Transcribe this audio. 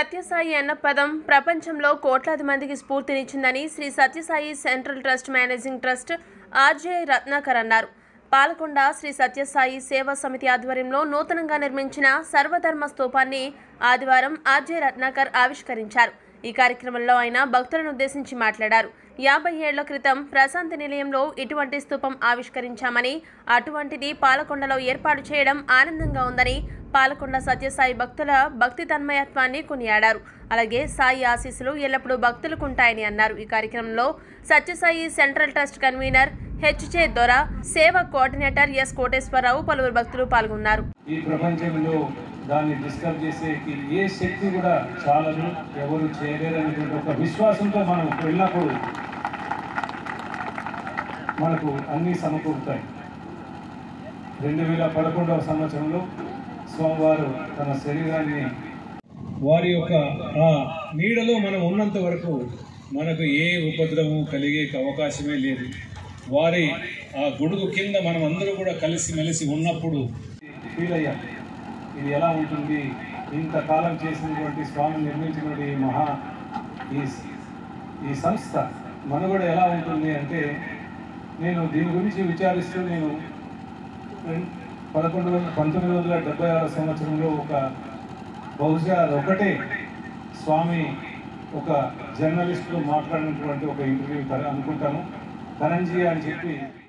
సత్యసాయి అన్న పదం ప్రపంచంలో కోట్లాది మందికి స్ఫూర్తినిచ్చిందని Shri Sathya Sai central trust managing trust RJ Ratnakar అన్నారు పాలకొండ శ్రీ సత్యసాయి సేవా సమితి ఆధ్వర్యంలో నూతనంగా నిర్మించిన సర్వధర్మ స్తూపాన్ని ఆదివారం ఆర్జే రత్నాకర్ ఆవిష్కరించారు ఈ కార్యక్రమంలో ఆయన భక్తులను ఉద్దేశించి మాట్లాడారు యాభై ఏళ్ల క్రితం ప్రశాంతి నిలయంలో ఇటువంటి స్తూపం ఆవిష్కరించామని అటువంటిది పాలకొండలో ఏర్పాటు చేయడం ఆనందంగా ఉందని పాలకొండ సత్యసాయి భక్తుల భక్తి తన్మయత్వాన్ని కొనియాడారు అలాగే సాయి ఆశీస్సులు ఎల్లప్పుడూ భక్తులకు ఉంటాయని అన్నారు ఈ కార్యక్రమంలో Sathya Sai central trust convener HJ Dora seva coordinator yes Koteswararao పలువురు భక్తులు పాల్గొన్నారు ఈ ప్రపంచంలో దాన్ని డిస్కస్ చేసేకి ఏ శక్తి కూడా చాలదు ఎవరు చేయలేరనేటువంటి ఒక విశ్వాసంతో మనం వెళ్ళినప్పుడు మనకు అన్నీ సమకూరుతాయి రెండు వేల పదకొండవ సంవత్సరంలో స్వామివారు తన శరీరాన్ని వారి యొక్క ఆ నీడలో మనం ఉన్నంత వరకు మనకు ఏ ఉపద్రవం కలిగే అవకాశమే లేదు వారి ఆ గొడుగు కింద మనం అందరూ కూడా కలిసి మెలిసి ఉన్నప్పుడు ఫీల్ అయ్యాం ఇది ఎలా ఉంటుంది ఇంతకాలం చేసినటువంటి స్వామి నిర్మించినటువంటి ఈ మహా ఈ ఈ సంస్థ మనుగడ ఎలా ఉంటుంది అంటే నేను దీని గురించి విచారిస్తూ నేను రెం- పదకొండు వందల పంతొమ్మిది వందల డెబ్బై ఆరు సంవత్సరంలో ఒక బహుశా ఒకటే స్వామి ఒక జర్నలిస్టులో మాట్లాడినటువంటి ఒక ఇంటర్వ్యూ అనుకుంటాను ధనంజయ అని చెప్పి